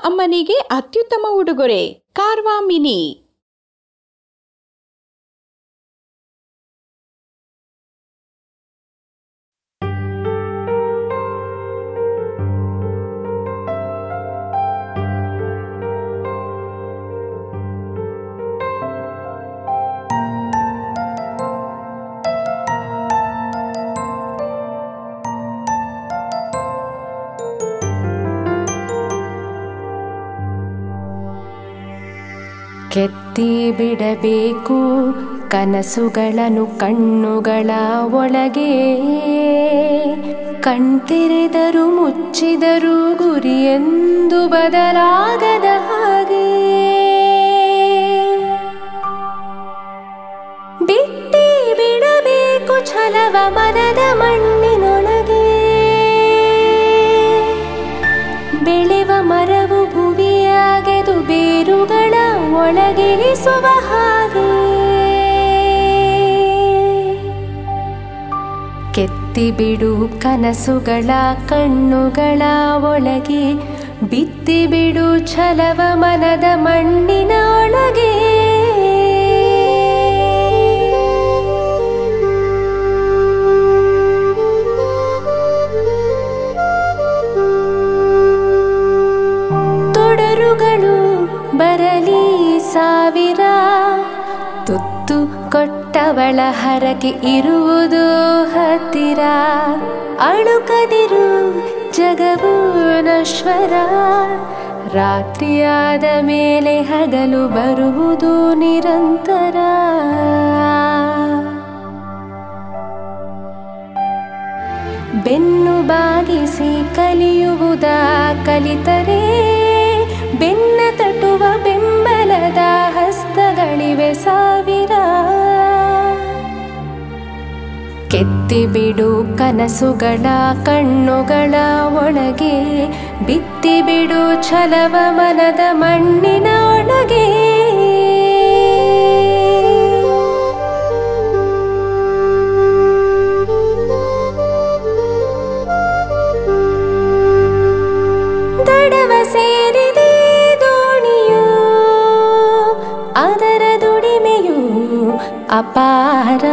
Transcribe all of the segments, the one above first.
ಅಮ್ಮನಿಗೆ ಅತ್ಯುತ್ತಮ ಉಡುಗೊರೆ ಕಾರ್ವಾ ಮಿನಿ ಕೆತ್ತಿ ಬಿಡಬೇಕು ಕನಸುಗಳನ್ನು ಕಣ್ಣುಗಳ ಒಳಗೆ ಕಣ್ತೆರೆದರು ಮುಚ್ಚಿದರು ಗುರಿಯೆಂದು ಬದಲಾಗದ ಹಾಗೆ ಬಿಟ್ಟಿ ಬಿಡಬೇಕು ಛಲವ ಮನದ ಮಣ್ಣಿನೊಳಗೆ ಬೆಳೆವ ಮರವು ಭುವಿಯಾಗೆದು ಬೇರುಗಳ ಒಳಗಿಳಿಸುವ ಹಾಗೆ ಕೆತ್ತಿ ಬಿಡು ಕನಸುಗಳ ಕಣ್ಣುಗಳ ಒಳಗೆ ಬಿತ್ತಿ ಬಿಡು ಛಲವ ಮನದ ಮಣ್ಣಿನ ಒಳಗೆ ತೊಡರುಗಳು ಬರಲಿ ಸಾವಿರ ತುತ್ತು ಕೊಟ್ಟವಳ ಹರಕೆ ಇರುವುದು ಹತ್ತಿರ ಅಳುಕದಿರು ಜಗವು ನಶ್ವರ ರಾತ್ರಿಯಾದ ಮೇಲೆ ಹಗಲು ಬರುವುದು ನಿರಂತರ ಬೆನ್ನು ಬಾಗಿಸಿ ಕಲಿಯುವುದ ಕಲಿತರೆ ಬೆನ್ನ ತಟ್ಟುವ ಬೆಂಬಲದ ಹಸ್ತಗಳಿವೆ ಸಾವಿರ ಕೆತ್ತಿ ಬಿಡು ಕನಸುಗಳ ಕಣ್ಣುಗಳ ಒಳಗೆ ಬಿತ್ತಿ ಬಿಡು ಛಲವ ಮನದ ಮಣ್ಣಿನ ಒಳಗೆ ದಡವ ಸೇರಿದೆ ದೋಣಿಯು ಅದರ ದುಡಿಮೆಯು ಅಪಾರ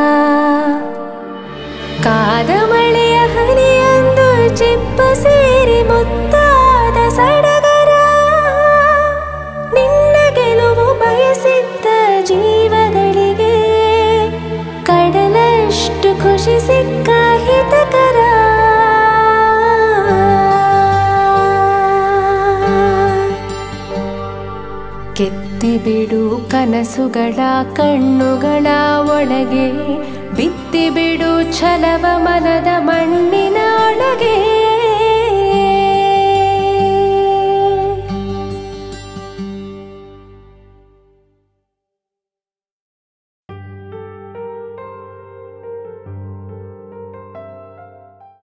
ಕಾದ ಮಳೆಯ ಹನಿಯೊಂದು ಚಿಪ್ಪ ಸೇರಿ ಮುತ್ತಾದ ಸಡಗರ ನಿನ್ನ ಗೆಲುವು ಬಯಸಿದ್ದ ಜೀವಗಳಿಗೆ ಕಡಲಷ್ಟು ಖುಷಿ ಸಿಕ್ಕ ಹಿತಕರ ಕೆತ್ತಿ ಬಿಡು ಕನಸುಗಳ ಕಣ್ಣುಗಳ ಒಳಗೆ ಬಿತ್ತಿ ಬಿಡು ಛಲವ ಮನದ ಮಣ್ಣಿನ ಒಳಗೆ